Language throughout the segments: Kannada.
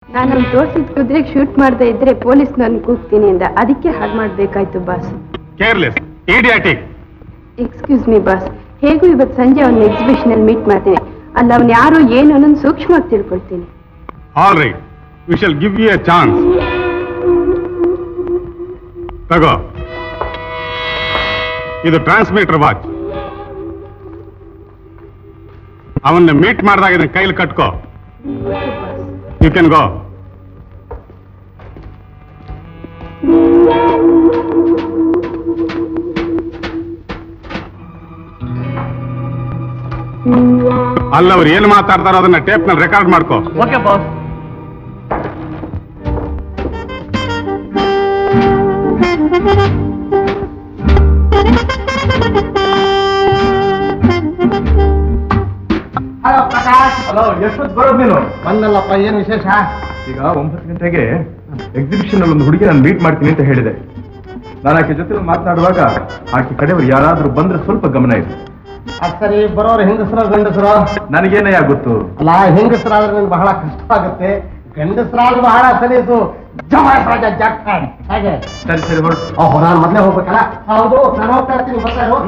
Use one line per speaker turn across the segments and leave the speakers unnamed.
ನಾನು ಅವ್ನು ತೋರ್ಸಿದ್ ಕುದುರೆಗೆ ಶೂಟ್ ಮಾಡದೇ ಇದ್ರೆ ಪೊಲೀಸ್ ನನ್ ಕೂಗ್ತೀನಿ ಅಂದ ಅದಕ್ಕೆ ಹಾಗೆ ಮಾಡ್ಬೇಕಾಯ್ತು boss
careless idiotic
excuse me boss ಹೇಗೂ ಇವತ್ತು ಸಂಜೆ ಅವನ ಎಕ್ಸಿಬಿಷನ್ ಅಲ್ಲಿ ಮೀಟ್ ಮಾಡ್ತೀನಿ ಅಲ್ಲ ಅವ್ನು ಯಾರು ಏನು ಅನ್ನೋದು ಸೂಕ್ಷ್ಮವಾಗಿ ತಿಳ್ಕೊಳ್ತೀನಿ
all right we shall give you a chance ತಗೋ ಇದು ಟ್ರಾನ್ಸ್ಮಿಟರ್ ವಾಚ್ ಅವನ್ನ ಮೀಟ್ ಮಾಡಿದಾಗ ಇದನ್ನ ಕೈಲಿ ಕಟ್ಕೋ ಯು ಕ್ಯಾನ್ ಗೋ ಅಲ್ಲ ಅವ್ರು ಏನು ಮಾತಾಡ್ತಾರೋ ಅದನ್ನ ಟೇಪ್ ನಲ್ಲಿ ರೆಕಾರ್ಡ್ ಮಾಡ್ಕೋ
okay boss
hello Prakash
hello ಎಷ್ಟೊತ್ತು ಬರೋದು ನೀನು
ಬಂದಲ್ಲಪ್ಪ ಏನ್ ವಿಶೇಷ
ಈಗ ಒಂಬತ್ತು ಗಂಟೆಗೆ ಎಕ್ಸಿಬಿಷನ್ ಅಲ್ಲಿ ಒಂದು ಹುಡುಗಿ ನಾನು ಮೀಟ್ ಮಾಡ್ತೀನಿ ಅಂತ ಹೇಳಿದೆ ನಾನು ಆಕೆ ಜೊತೆ ಮಾತನಾಡುವಾಗ ಆಕೆ ಕಡೆಯವರು ಯಾರಾದ್ರೂ ಬಂದ್ರೆ ಸ್ವಲ್ಪ ಗಮನ ಇದೆ
ಅದ್ ಸರಿ ಬರೋರು ಹೆಂಗಸರೋ ಗಂಡಸರೋ
ನನಗೇನಯ್ಯ ಗೊತ್ತು
ಅಲ್ಲ ಹೆಂಗಸರಾದ್ರೆ ನನ್ಗೆ ಬಹಳ ಕಷ್ಟ ಆಗುತ್ತೆ ಗಂಡಸರಾದ್ರೆ ಬಹಳ ಸಲೀಸು ಜಮಾಯಿಸ ಜಾಕ್ತಾನೆ ಹಾಗೆ
ಸರಿ ಸರಿ ಹೊರಟು
ಓಹೋ ನಾನು ಮೊದಲೇ ಹೋಗ್ಬೇಕಲ್ಲ ಹೌದು ನಾನು ಹೋಗ್ತಾ ಇರ್ತೀನಿ ಬರ್ತಾ ಇರು.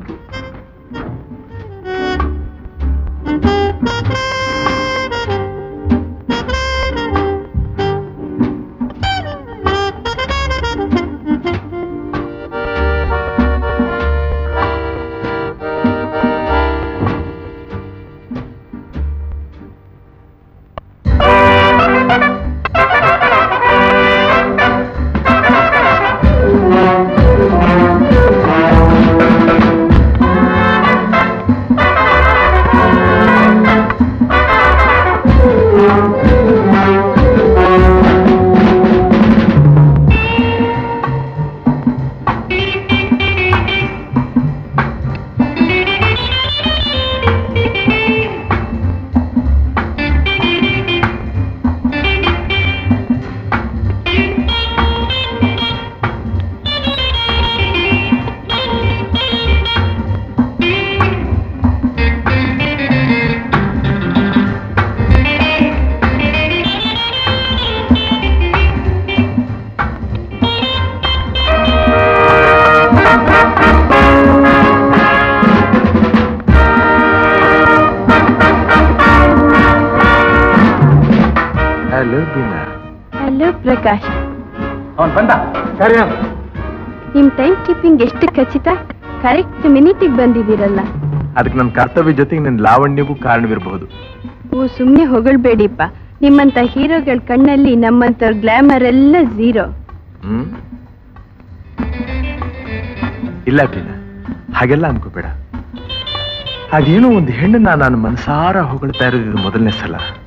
ಹಲೋ ಬೀನಾ
ಹಲೋ ಪ್ರಕಾಶ್
ಅವನ್ ಬಂದ ಸರಿ
ನಿಮ್ ಟೈಮ್ ಕೀಪಿಂಗ್ ಎಷ್ಟು ಖಚಿತ ಕರೆಕ್ಟ್ ಮಿನಿಟಿಗೆ ಬಂದಿದ್ದೀರಲ್ಲ
ಅದಕ್ಕೆ ನನ್ನ ಕರ್ತವ್ಯ ಜೊತೆಗೆ ನನ್ನ ಲಾವಣ್ಯಗೂ ಕಾರಣವಿರಬಹುದು
ಓ ಸುಮ್ನೆ ಹೊಗಳ್ಬೇಡಿಪ್ಪ ನಿಮ್ಮಂತ ಹೀರೋಗಳ ಕಣ್ಣಲ್ಲಿ ನಮ್ಮಂತ ಗ್ಲಾಮರ್ ಎಲ್ಲ ಝೀರೋ
ಹ್ಮ್ ಇಲ್ಲ ಬೀನಾ ಹಾಗೆಲ್ಲ ಅನ್ಕೋಬೇಡ ಹಾಗೇನೋ ಒಂದು ಹೆಣ್ಣನ್ನ ನಾನು ಮನಸಾರ ಹೊಗಳ್ತಾ ಇರೋದು ಇದು ಮೊದಲನೇ ಸಲ